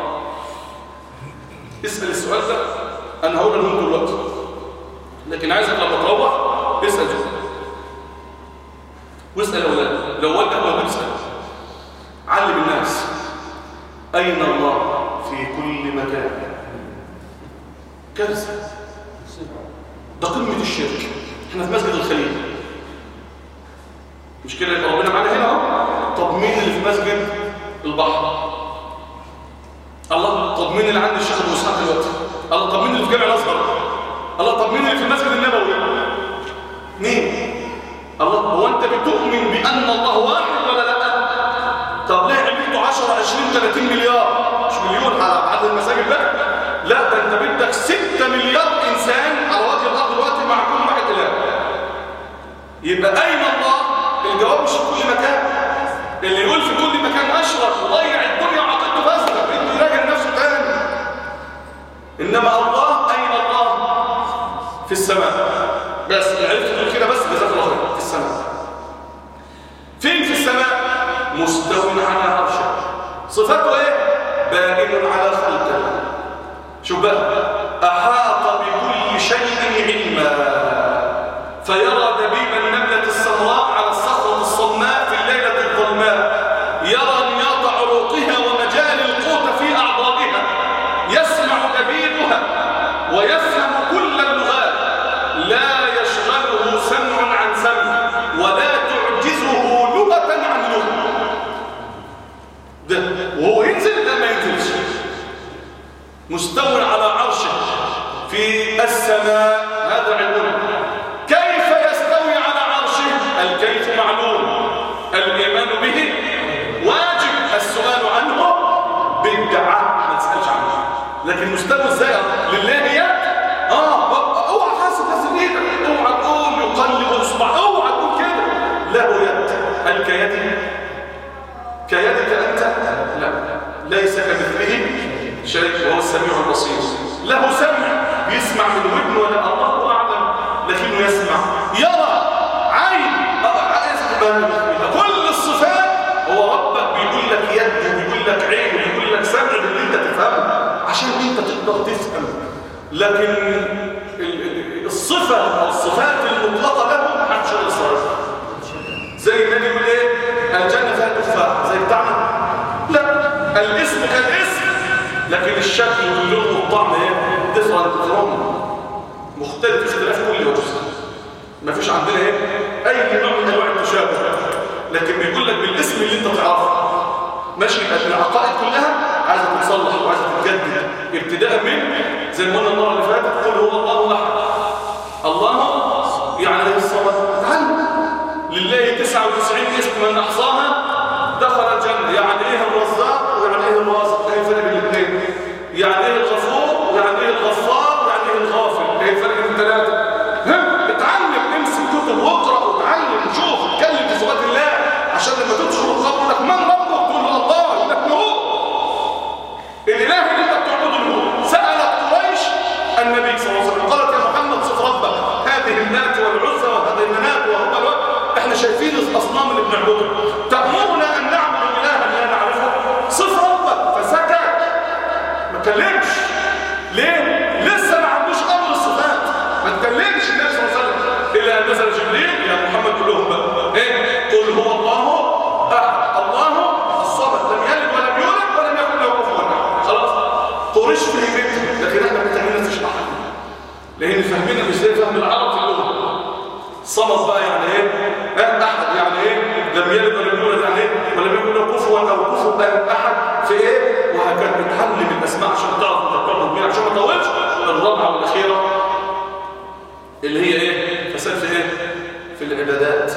اسال السؤال ده انا هقول لهم دلوقتي لكن عايزك لما تروح اسال جوه واسال اولادك لو والدك موجود اسال علم الناس اين الله في كل مكان كارثه ده قمه الشرك احنا في مسجد الخليل مش كده يبقى ربنا معانا هنا اهو طب مين اللي في مسجد البحر الله طب مين اللي عند الشيخ ابو اسحاق دلوقتي الله طب مين اللي في جامع الازهر الله طب مين اللي في المسجد النبوي مين الله هو انت بتؤمن بان الله واحد ولا لا طب ليه عملتوا 10 20 30 مليار مش مليون على عدد المساجد ده لا ده انت بدك 6 مليار انسان على وجه الارض دلوقتي مع كل واحد اله يبقى اين الله الجواب مش في كل مكان اللي يقول في كل مكان كان اشرك وضيع الدنيا وعطيته فاسده بده يراجع نفسه تاني انما الله اين الله في السماء بس عرفت تقول كده بس جزاك الله خير في السماء فين في السماء مستو على عرشه صفاته ايه بائن على خلقه شوف بقى احاط بكل شيء علما فيرى دبيب النمله السمراء على الصخره الصماء في الليله الظلماء يرى نياط عروقها ومجال القوت في اعضائها يسمع دبيبها ويفهم كل اللغات لا يشغله سمع عن سمع ولا تعجزه لغة عن لغة ده وهو ينزل ده ما ينزلش مستوى على عرشه في السماء هذا علمنا كيف يستوي على عرشه الكيف معلوم الإيمان به واجب السؤال عنه بدعة ما تسألش عنه لكن مستوى ازاي لله يد اه اوعى حاسب بس ايدك اوعى تقول يقلب اصبع اوعى تقول كده له يد هل كيدي كيدك انت لا ليس كمثله شيء وهو السميع البصير له سمع بيسمع من ودنه ولا الله اعلم لكنه يسمع يرى عين كل الصفات هو ربك بيقول لك يد وبيقول لك عين وبيقول لك سمع اللي انت تفهمه عشان انت تقدر تفهم لكن الصفة او الصفات المطلقة له محدش يصرف زي النبي يقول ايه الجنة فيها تفاح زي بتاعنا لا الاسم كالاسم لكن الشكل واللون والطعم ايه ديفرنت فروم مختلف اختلاف كل وجه مفيش عندنا ايه اي نوع من انواع التشابه لكن بيقول لك بالاسم اللي انت تعرفه ماشي العقائد كلها عايزه تتصلح وعايزه تتجدد ابتداء من زي ما قلنا المره اللي فاتت قل هو الله احد الله يعني ايه الصمد تعلم لله 99 اسم من احصاها دخل الجنه يعني ايه الرزاق ويعني ايه الرازق ايه الفرق بين الاثنين يعني ايه الغفور ويعني ايه الغفار ويعني ايه الغافل ايه الفرق بين الثلاثه اتعلم امسك كتب واقرا وتعلم وشوف اتكلم في صفات الله عشان لما تدخل القبر لك من ربك تقول له الله يقول لك هو الاله اللي انت بتعبده هو سالت قريش النبي صلى الله عليه وسلم قالت يا محمد صف ربك هذه النات والعزى وهذه المنات وهو احنا شايفين الاصنام اللي بنعبدها تامرنا ان نعبد الها لا نعرفه صف ربك فسكت ما تكلمش ليه لسه ما عندوش امر الصفات ما تكلمش النبي صلى الله عليه وسلم الا ان نزل جبريل يا محمد قول لهم بقى ايه قل هو الله احد الله الصمد لم يلد ولم يولد ولم يكن له كفوا احد خلاص قريش فهمت لكن احنا محتاجين نشرح لان فهمنا مش زي فهم العرب في اللغه صمد بقى يعني ايه اه احد يعني ايه لم يلد ولم يولد يعني ايه ولم يكن له كفوا او كفوا احد في ايه وهكذا بتعلم الاسماء عشان تعرف انت بتعبد مين عشان ما تطولش الرابعه والاخيره اللي هي ايه فساد في ايه في العبادات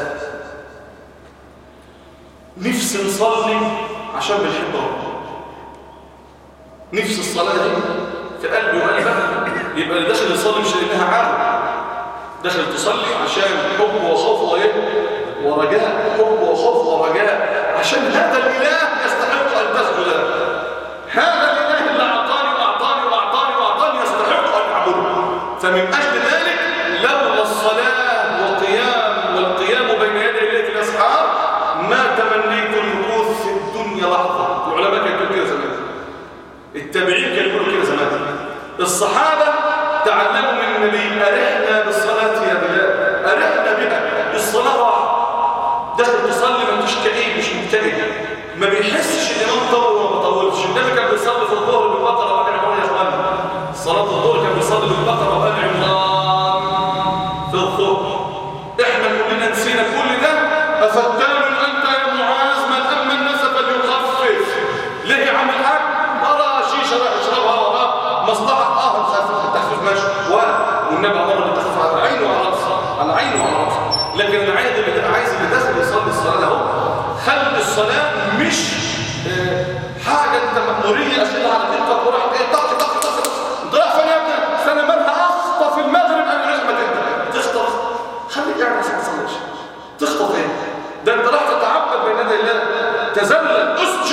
نفسي نصلي عشان بنحب ربنا نفس الصلاه دي في قلبي وقلبك يبقى اللي داخل يصلي مش لانها عاده داخل تصلي عشان حب وخوف وايه ورجاء حب وخوف ورجاء عشان هذا الاله يستحق ان تسجد له هذا الاله اللي اعطاني واعطاني واعطاني واعطاني يستحق ان اعبده فمن اجل ذلك لولا الصلاه والقيام والقيام بين يدي الله في الاسحار ما تمنيت المكوث في الدنيا لحظه العلماء كانوا يقولوا كده زمان التابعين كانوا يقولوا كده زمان الصحابه تعلموا من النبي أرحنا بالصلاة يا بلال أرحنا بها الصلاة واحدة داخل تصلي ما انتش كئيب مش مبتهج ما بيحسش الإمام طول وما بطولش النبي كان بيصلي في الظهر بالبقرة وآل عمران يا اخوانا صلاة الظهر كان بيصلي بالبقرة وآل عمران في الظهر احنا كلنا نسينا كل ده أفتان أنت يا معاذ من أما الناس فليخفف ليه يا عم الحاج أرى شيشة اشربها وراه مصلحة اه نخفف التخفيف ماشي وانا والنبي امر بالتخفيف على عينه وعلى راسه على عينه وعلى راسه لكن انا عايز اللي عايز اللي داخل يصلي الصلاه اهو خلي الصلاه مش آه حاجه انت مأموريه اشيلها على كتفك وراح ايه طق طق طق انت رايح فين يا ابني سنه مالها اخطف المغرب انا عايز ما تبدا تخطف خليك قاعد عشان ما تصليش تخطف ايه ده انت راح تتعبد بين يدي الله تذلل اسجد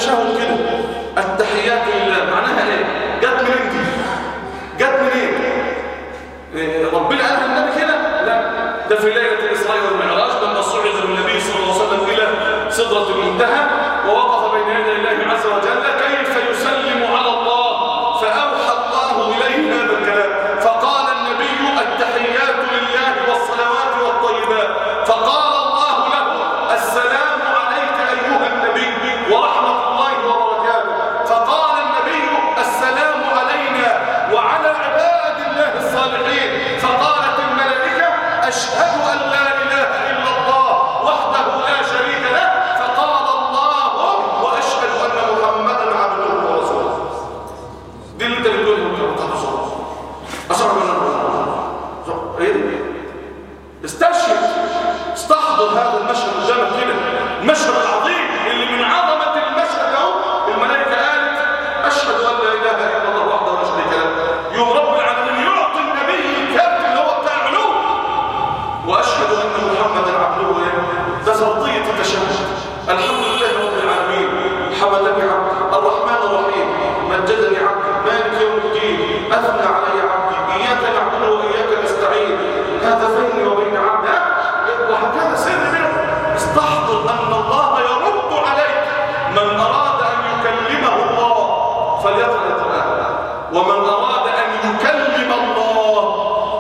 التشهد كده التحيات لله معناها ايه جت منين دي جت منين إيه ربنا قال النبي كده لا ده في ليله الاسراء والمعراج لما صعد النبي صلى الله عليه وسلم الى سدره المنتهى ووقف بين يدي الله عز وجل كيف يسلم على الله فاوحى الله اليه هذا الكلام فقال النبي التحيات لله والصلوات والطيبات فقال الله له السلام عليك ايها النبي ورحمه الله وبركاته فقال النبي السلام علينا وعلى عباد الله الصالحين فقالت الملائكه اشهد ان لا اله الا الله وحده لا شريك له فقال الله واشهد ان محمدا عبده ورسوله دي اللي انت بتقولها وانت بتحفظها أسرع من الله ايه ده؟ استشهد استحضر هذا المشهد قدامك كده المشهد العظيم اللي من عظمة المشهد اهو الملائكة قالت أشهد أن لا إله إلا الله وحده لا شريك له يوم رب العالمين يعطي النبي الكتاب اللي هو بتاع العلوم وأشهد أن محمدا عبده وإيه؟ ده فرضية التشهد الحمد لله رب العالمين حمدني عبد الرحمن الرحيم مجدني عبد مالك يوم الدين أثنى علي عبدي إياك نعبد وإياك نستعين هذا بيني وبين عبدي وهكذا سر منه استحضر أن الله يرد عليك من أراد أن يكلمه الله فليقرأ القرآن ومن أراد أن يكلم الله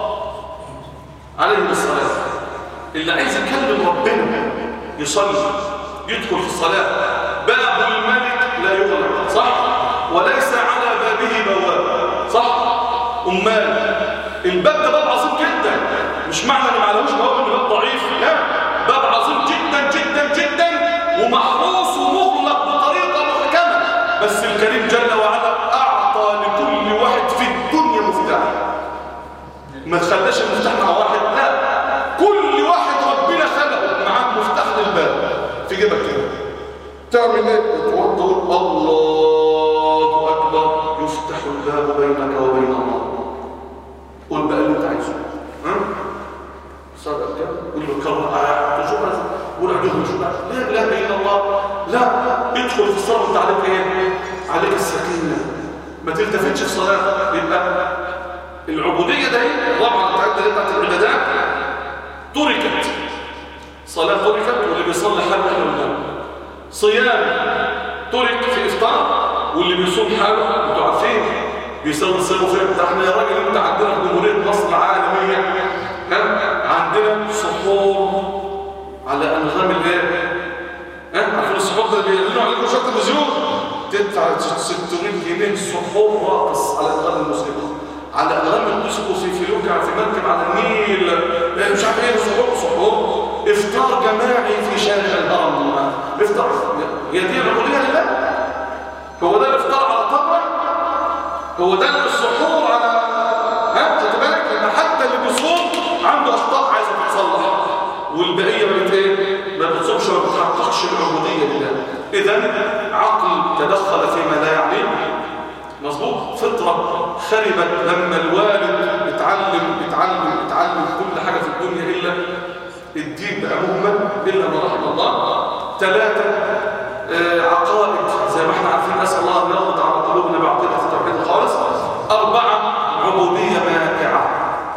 عليه الصلاة اللي عايز يكلم ربنا يصلي يدخل في الصلاة باب الملك لا يغلق صح وليس على بابه بواب صح أمال الباب ده باب عظيم جدا مش معنى ان معلوش بواب انه باب ضعيف لا باب عظيم جدا جدا جدا ومحروس ومغلق بطريقة محكمة بس الكريم جل وعلا أعطى لكل واحد في الدنيا مفتاح ما تخليش المفتاح مع واحد لا كل واحد ربنا خلقه معاه مفتاح للباب في جيبك كده تعمل ايه تقول الله اكبر يفتح الباب بينك وبين الله قول بقى اللي انت عايزه ها صدق كده قول له كره شو بس قول عدوه شو بس لا اله الا الله لا ادخل في الصلاه انت عليك ايه عليك السكينه ما تلتفتش في صلاه يبقى العبودية ده طبعا التعدد بتاعت العبادات تركت صلاة تركت واللي بيصلي حاله احنا والنوم صيام ترك في افطار واللي بيصوم حاله انتوا عارفين بيصلي الصيام فين ده احنا يا راجل انت عندنا في جمهورية مصر العالمية ها عندنا سحور على انغام الايه ها عارفين السحور ده بيعلنوا عليكم شط التلفزيون تدفع 600 جنيه سحور راقص على الاقل المسلمين على أغلام الدسكو في فلوكة في مركب على النيل مش عارف ايه سحور سحور افطار جماعي في شارع الهرم افطار هي دي العبودية لله هو ده الافطار على طبع هو ده السحور على ها خد بالك ان حتى اللي بيصوم عنده اخطاء عايزه تتصلح والبقيه بقت ايه ما بتصومش وما بتحققش العبوديه لله اذا عقل تدخل فيما لا يعنيه مظبوط فطرة خربت لما الوالد اتعلم اتعلم اتعلم كل حاجة في الدنيا إلا الدين بقى مهمل إلا ما رحم الله ثلاثة آه عقائد زي ما احنا عارفين أسأل الله أن يربط على قلوبنا بعقيدة التوحيد الخالص أربعة عبودية مائعة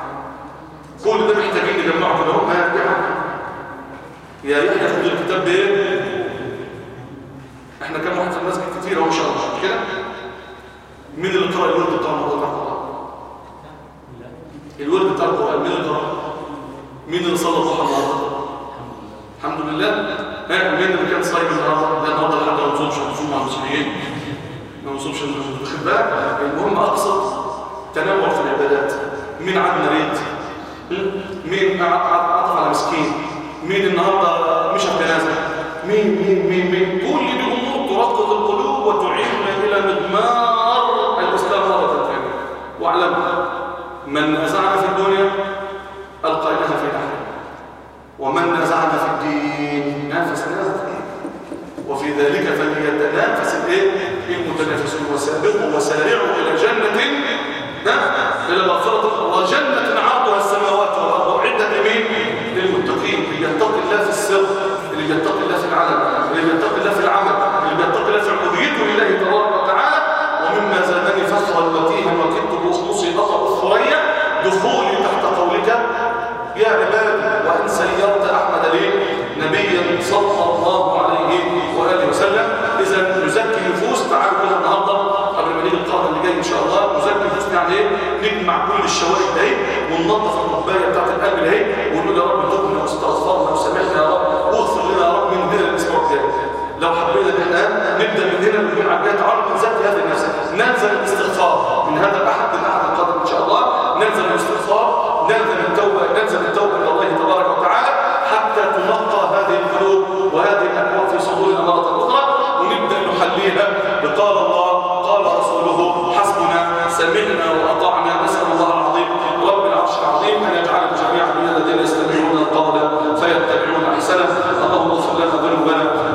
كل ده محتاجين نجمعه كده هو مائعة يا يحيى خد الكتاب بايه؟ احنا كام واحد في المسجد كتير اهو ان شاء الله مش كده؟ مين اللي قرأ الورد بتاع الموضوع القرآن الورد بتاع القرآن مين اللي قرأ مين اللي صلى الضحى النهارده الحمد لله ها مين اللي كان صايم النهارده ده النهارده لحد ما نصومش هنصوم مع المسلمين ما نصومش خد بالك المهم اقصد تنوع في العبادات مين عاد مريض مين عطف على مسكين مين النهارده مش جنازه مين مين مين مين كل دي امور ترقق القلوب وتعيننا الى مضمار الاسلام مره ثانيه واعلم من نازعنا في الدنيا القيناها في نحن ومن نازعنا في الدين نافس نازع وفي ذلك فليتنافس الايه المتنافسون وسابقوا وسارعوا الى جنه الى مغفره وجنه عرضها السماوات والارض عده مين للمتقين اللي يتقي الله في السر اللي يتقي الله في العلم اللي يتقي الله في العمل اللي يتقي الله في عبوديته تعالوا كده النهارده قبل ما نيجي القرن اللي جاي ان شاء الله نذكر نفسنا يعني ايه نجمع كل الشوائب دي وننظف الكوبايه بتاعت القلب دي ونقول يا رب تبنا واستغفرنا وسامحنا يا رب واغفر لنا يا رب من هنا الاسبوع الجاي لو حبينا ان احنا نبدا من هنا نكون عجبات تعالوا نزكي هذه النفس ننزل الاستغفار من هذا الاحد الاحد القادم ان شاء الله ننزل الاستغفار ننزل التوبه ننزل التوبه الى الله تبارك وتعالى حتى تنقى هذه القلوب وهذه الاكوان في صدورنا مره اخرى ونبدا نحليها بقال الله قال رسوله حسبنا سمعنا واطعنا نسال الله العظيم رب العرش العظيم ان يجعلنا جميعا من الذين يستمعون القول فيتبعون احسنه اللهم اغفر لنا ذنوبنا